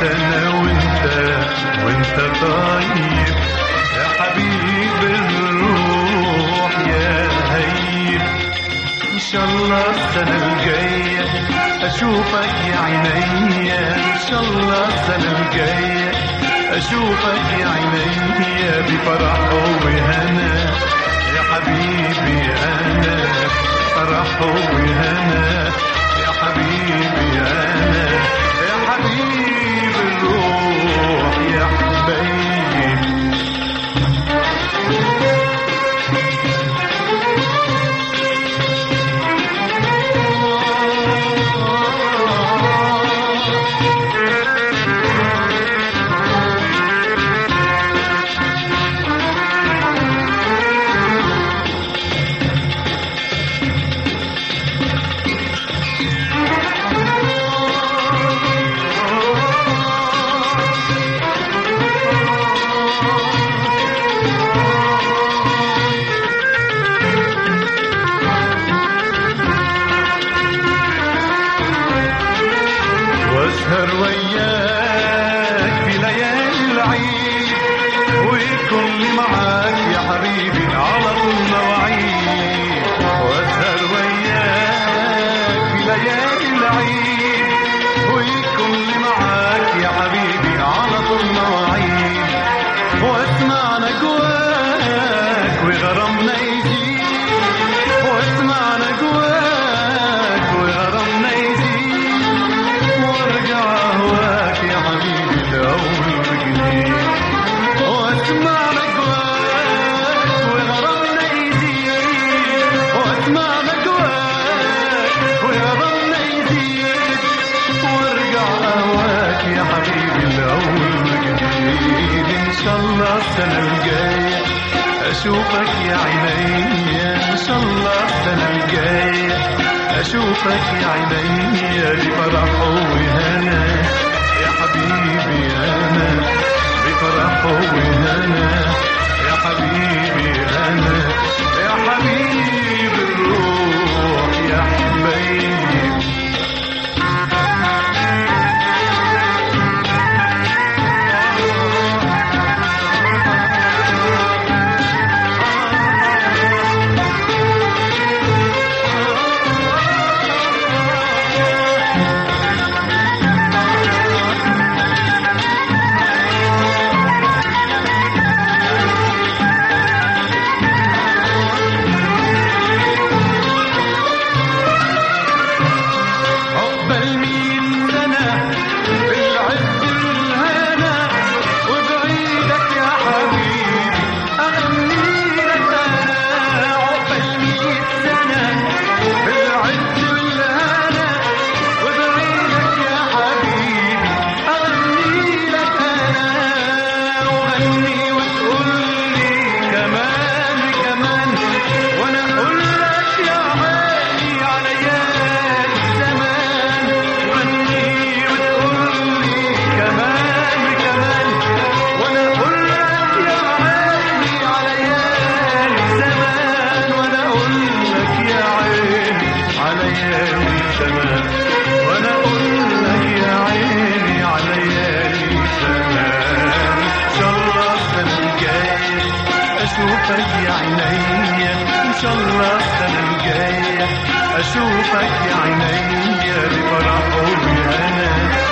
سنة وانت وانت طيب يا حبيب الروح يا هيب ان شاء الله السنة الجاية اشوفك يا عينيا ان شاء الله السنة الجاية اشوفك يا عينيا بفرح وهنا يا حبيبي انا فرح وهنا يا حبيبي انا يا حبيب الروح يا حبيبي واسهر وياك في ليالي العيد ويكون لي معاك يا حبيبي على طول مواعيد واسهر وياك في ليالي العيد ويكون لي معاك يا حبيبي على طول مواعيد واسمع نجواك وغرامنا يزيد واسمع نجواك وغرامنا يزيد وارجع اهواك يا حبيبي لاول وجديد واسمع نجواك وغرامنا يزيد واسمع نجواك وغرامنا يزيد وارجع اهواك يا حبيبي لاول وجديد ان شاء الله السنه الجايه اشوفك يا عينيا ان شاء الله السنه الجايه اشوفك يا عينيا بفرح وهنا يا حبيبي انا بفرح وهنا يا حبيبي انا يا حبيب الروح يا حبيبي عقبال مين سنة بالعز والهنا وبعيدك يا حبيبي أغني لك أنا عقبال مين سنة بالعز والهنا وبعيدك يا حبيبي أغني لك أنا وغني وتقول لي كمان كمان وأنا أقول لك يا عيني على ليالي زمان غني وتقول لي كمان كمان وانا اقول لك يا عيني على ليالي زمان وانا اقول لك يا عيني على ليالي زمان وانا اقول لك يا عيني على ليالي زمان ان شاء الله السنه الجايه اشوفك يا عينيا ان شاء الله السنه الجايه اشوفك يا عينيا بفرح وبهنا